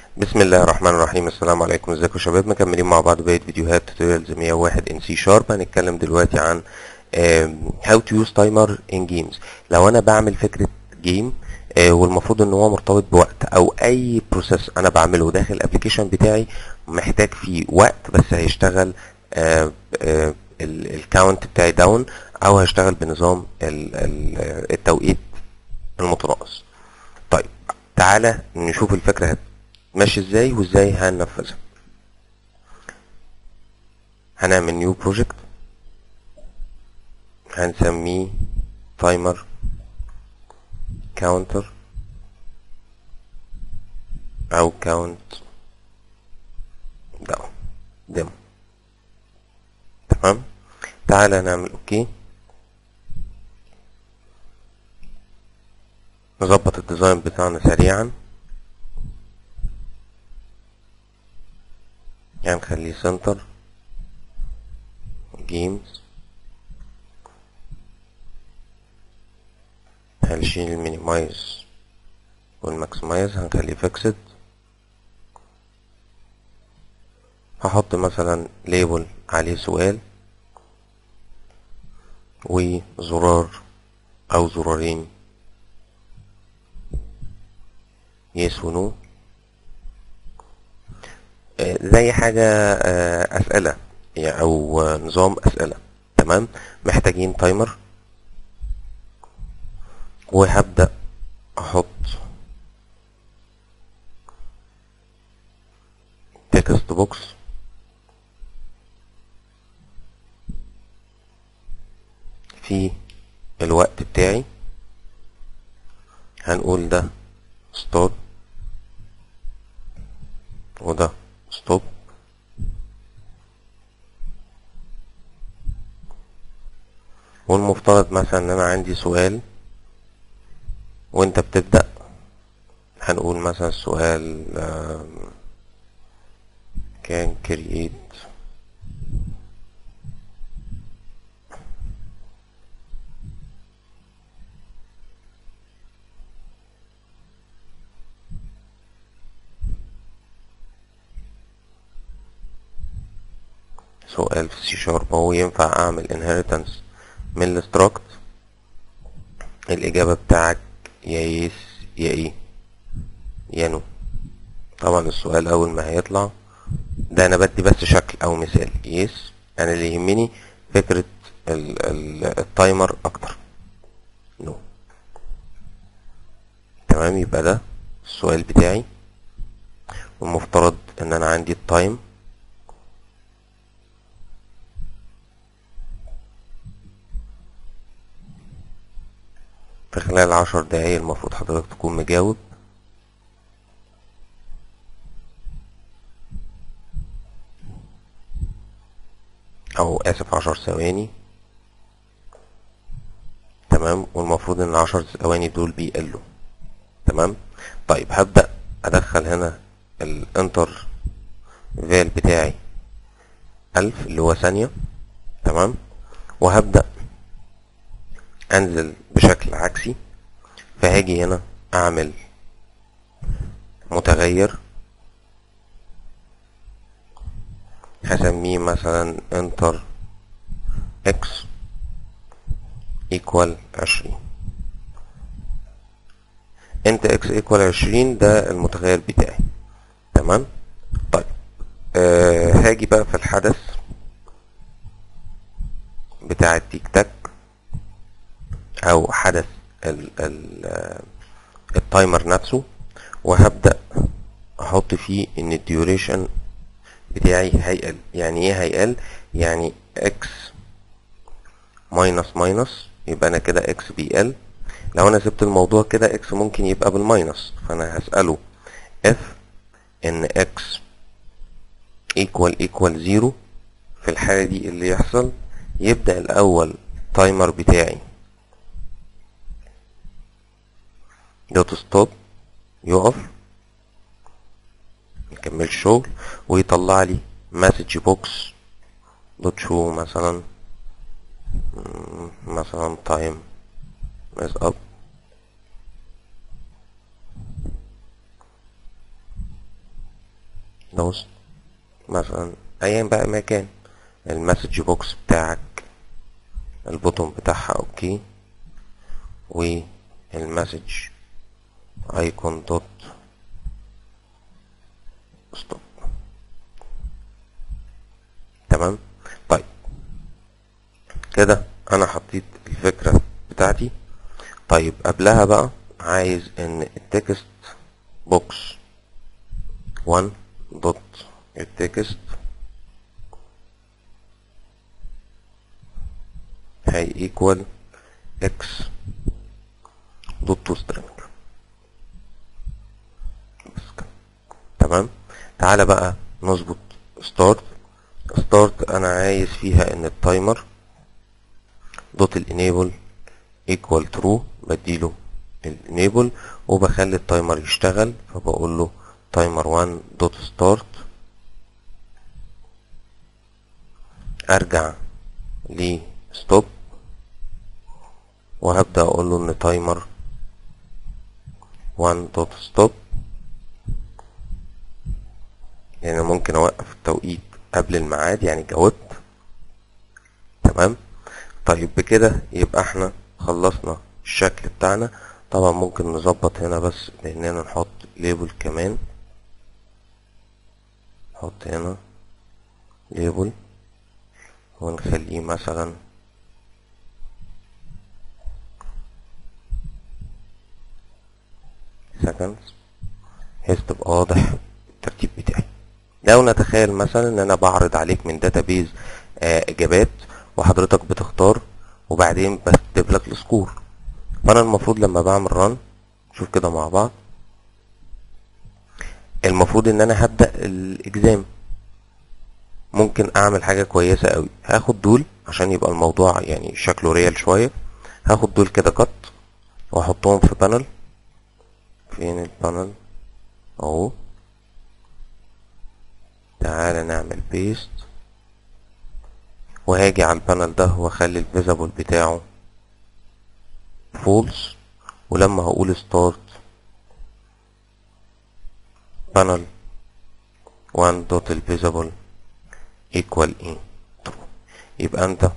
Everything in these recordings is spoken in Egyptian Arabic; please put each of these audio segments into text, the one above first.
بسم الله الرحمن الرحيم السلام عليكم ازيكم يا شباب مكملين مع بعض بقية فيديوهات توتوريالز 101 ان سي شارب هنتكلم دلوقتي عن هاو تو يوز تايمر ان جيمز لو انا بعمل فكرة جيم والمفروض ان هو مرتبط بوقت او اي بروسيس انا بعمله داخل الابلكيشن بتاعي محتاج فيه وقت بس هيشتغل الكاونت بتاعي داون او هيشتغل بنظام ال- ال- التوقيت المتناقص طيب تعالى نشوف الفكرة ماشي ازاي وازاي هننفذها هنعمل نيو بروجكت هنسميه تايمر كاونتر او كاونت داون ديمو تمام تعالى نعمل اوكي نظبط الديزاين بتاعنا سريعا هنخليه سنتر جيمز هنشيل المينيمايز والماكسمايز هنخليه فيكسد هحط مثلا ليبل عليه سؤال وزرار او زرارين يس ونو زي حاجة أسئلة يعني أو نظام أسئلة تمام محتاجين تايمر وهبدأ أحط تكست بوكس في الوقت بتاعي هنقول ده ستوب وده ستوب والمفترض مثلا ان انا عندي سؤال وانت بتبدأ هنقول مثلا السؤال كان create سؤال في سي شارب هو ينفع اعمل inheritance من الاستراكت الاجابة بتاعك يا يس يا ايه يا نو طبعا السؤال اول ما هيطلع ده انا بدي بس شكل او مثال يس انا اللي يهمني فكرة ال ال التايمر اكتر نو تمام يبقى ده السؤال بتاعي والمفترض ان انا عندي التايم في خلال عشر دقايق المفروض حضرتك تكون مجاوب او اسف عشر ثواني تمام والمفروض ان العشر ثواني دول بيقلوا تمام طيب هبدأ ادخل هنا الانتر فال بتاعي الف اللي هو ثانية تمام وهبدأ انزل بشكل عكسي فهاجي هنا اعمل متغير هسميه مثلا انتر اكس ايكوال عشرين انت اكس ايكوال عشرين ده المتغير بتاعي تمام طيب أه هاجي بقى في الحدث بتاع التيك تاك او حدث ال ال التايمر نفسه وهبدأ احط فيه ان الديوريشن بتاعي هيقل يعني ايه هيقل يعني اكس ماينس ماينس يبقى انا كده اكس بيقل لو انا سبت الموضوع كده اكس ممكن يبقى بالماينس فانا هسأله اف ان اكس ايكوال ايكوال زيرو في الحالة دي اللي يحصل يبدأ الاول تايمر بتاعي دوت ستوب يقف يكمل شغل ويطلع لي مسج بوكس دوت شو مثلا مثلا تايم is up دوست مثلا ايا بقى ما كان المسج بوكس بتاعك البوتون بتاعها اوكي والمسج ايكون دوت ستوب تمام طيب كده انا حطيت الفكرة بتاعتي طيب قبلها بقى عايز ان التكست بوكس 1 دوت التكست هي ايكوال اكس دوت تو سترينج بس كده تمام تعالى بقى نظبط ستارت ستارت انا عايز فيها ان التايمر دوت الانيبل ايكوال ترو بديله الانيبل وبخلي التايمر يشتغل فبقول له تايمر 1 دوت ستارت ارجع ل ستوب وهبدأ اقول له ان تايمر 1 دوت ستوب يعني ممكن اوقف التوقيت قبل الميعاد يعني جاوبت تمام طيب بكده يبقى احنا خلصنا الشكل بتاعنا طبعا ممكن نظبط هنا بس باننا نحط ليبل كمان نحط هنا ليبل ونخليه مثلا seconds بحيث تبقى واضح الترتيب بتاعي لو نتخيل مثلا ان انا بعرض عليك من داتابيز آه اجابات وحضرتك بتختار وبعدين بكتب لك السكور فانا المفروض لما بعمل ران شوف كده مع بعض المفروض ان انا هبدأ الاجزام ممكن اعمل حاجة كويسة قوي هاخد دول عشان يبقى الموضوع يعني شكله ريال شوية هاخد دول كده كت واحطهم في بانل فين البانل اهو تعالى نعمل بيست وهاجي على البانل ده واخلي الفيزابل بتاعه فولس ولما هقول ستارت panel 1 dot visible equal in true يبقى انت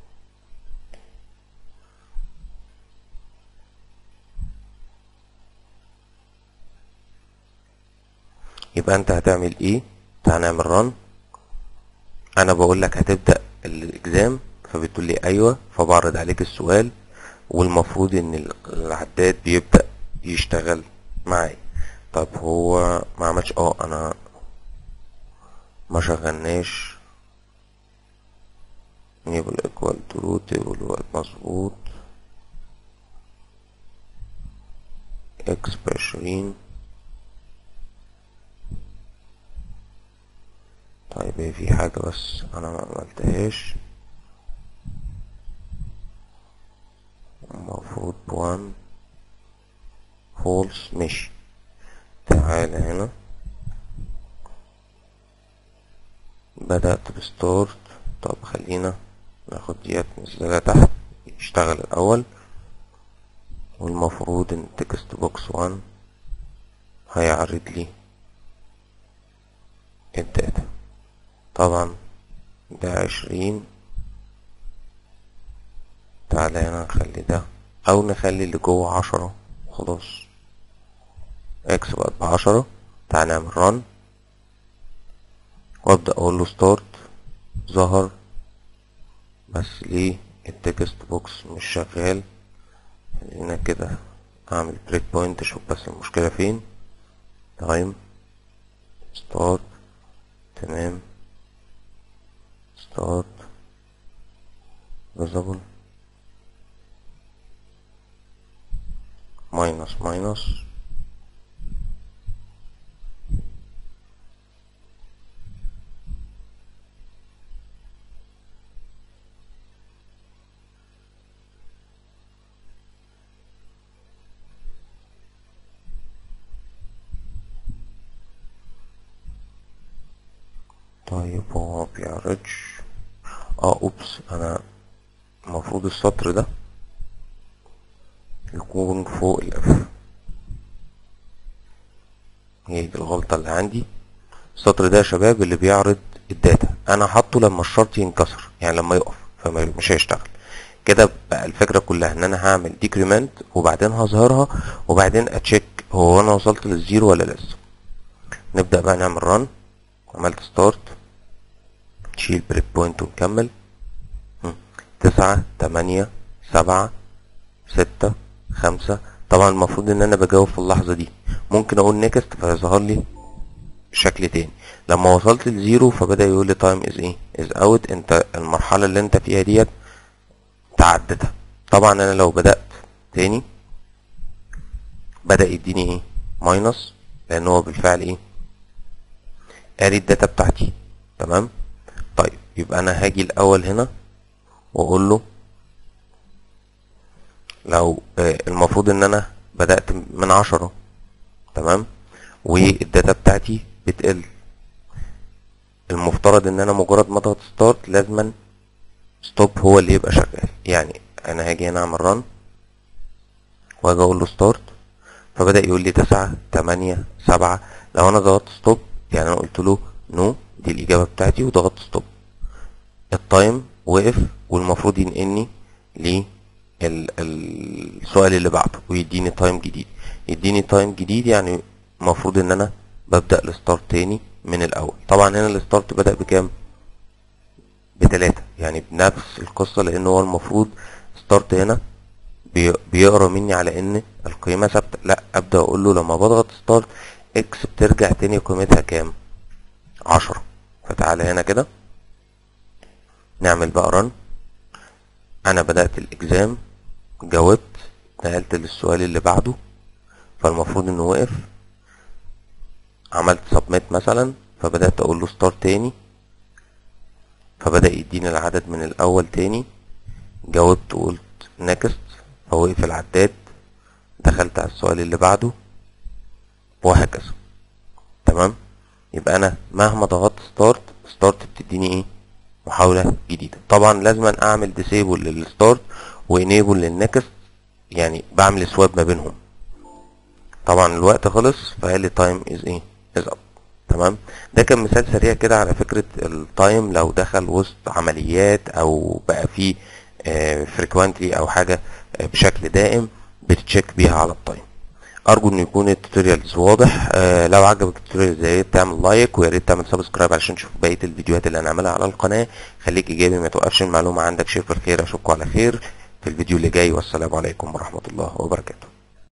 يبقى انت هتعمل ايه هنعمل ران انا بقول لك هتبدا الاكزام فبتقول لي ايوه فبعرض عليك السؤال والمفروض ان العداد بيبدا يشتغل معايا طب هو ما عملش اه انا ما شغلناش نيبل ايكوال ترو تيبل هو مظبوط اكس بعشرين طيب هي في حاجة بس انا ما عملتهاش المفروض بوان فولس ماشي تعالى هنا بدأت بستارت طب خلينا ناخد ديت ننزلها تحت يشتغل الأول والمفروض ان تكست بوكس وان هيعرض لي الداتا طبعا ده عشرين تعالى هنا نخلي ده او نخلي اللي جوه عشرة خلاص اكس بقت بعشرة تعالى نعمل رن وابدأ اقول له ستارت ظهر بس ليه التكست بوكس مش شغال خلينا كده اعمل بريك بوينت اشوف بس المشكلة فين تايم ستارت تمام ستارت visible minus minus طيب هو مبيعرضش اه اوبس انا المفروض السطر ده يكون فوق الاف هي دي الغلطة اللي عندي السطر ده يا شباب اللي بيعرض الداتا انا حاطه لما الشرط ينكسر يعني لما يقف فمش هيشتغل كده بقى الفكره كلها ان انا هعمل ديكريمنت وبعدين هظهرها وبعدين اتشيك هو انا وصلت للزيرو ولا لسه نبدا بقى نعمل ران عملت ستارت نشيل بريك بوينت ونكمل تسعة تمانية سبعة ستة خمسة طبعا المفروض ان انا بجاوب في اللحظة دي ممكن اقول نيكست فيظهر لي شكل تاني لما وصلت لزيرو فبدأ يقول لي تايم از ايه از اوت انت المرحلة اللي انت فيها ديت تعدتها طبعا انا لو بدأت تاني بدأ يديني ايه ماينس لان هو بالفعل ايه قاري الداتا بتاعتي تمام طيب يبقى انا هاجي الاول هنا واقول له لو آه المفروض ان انا بدأت من عشرة تمام والداتا بتاعتي بتقل المفترض ان انا مجرد ما اضغط ستارت لازما ستوب هو اللي يبقى شغال يعني انا هاجي هنا اعمل ران واجي اقول له ستارت فبدأ يقول لي تسعة تمانية سبعة لو انا ضغطت ستوب يعني انا قلت له نو دي الاجابة بتاعتي وضغطت ستوب التايم وقف والمفروض ينقلني للسؤال اللي بعده ويديني تايم جديد يديني تايم جديد يعني المفروض ان انا ببدأ الستارت تاني من الاول طبعا هنا الستارت بدأ بكام بتلاتة يعني بنفس القصة لان هو المفروض ستارت هنا بيقرا مني على ان القيمة ثابتة لا ابدأ اقول له لما بضغط ستارت اكس بترجع تاني قيمتها كام عشرة فتعالى هنا كده نعمل بقى رن انا بدأت الاكزام جاوبت نقلت للسؤال اللي بعده فالمفروض انه وقف عملت سبميت مثلا فبدأت اقول له ستارت تاني فبدأ يديني العدد من الاول تاني جاوبت وقلت نكست فوقف العداد دخلت على السؤال اللي بعده وهكذا تمام يبقى انا مهما ضغطت ستارت ستارت بتديني ايه محاولة جديدة طبعا لازم اعمل ديسيبل للستارت وانيبل للنكست يعني بعمل سواب ما بينهم طبعا الوقت خلص فقال لي تايم از ايه از اب تمام ده كان مثال سريع كده على فكرة التايم لو دخل وسط عمليات او بقى فيه فريكوانتلي او حاجة بشكل دائم بتتشيك بيها على التايم ارجو ان يكون التوتوريالز واضح آه لو عجبك التوتوريال يا ريت تعمل لايك ويا ريت تعمل سبسكرايب علشان تشوف بقيه الفيديوهات اللي هنعملها على القناه خليك ايجابي ما توقفش المعلومه عندك شير في الخير اشوفكم على خير في الفيديو اللي جاي والسلام عليكم ورحمه الله وبركاته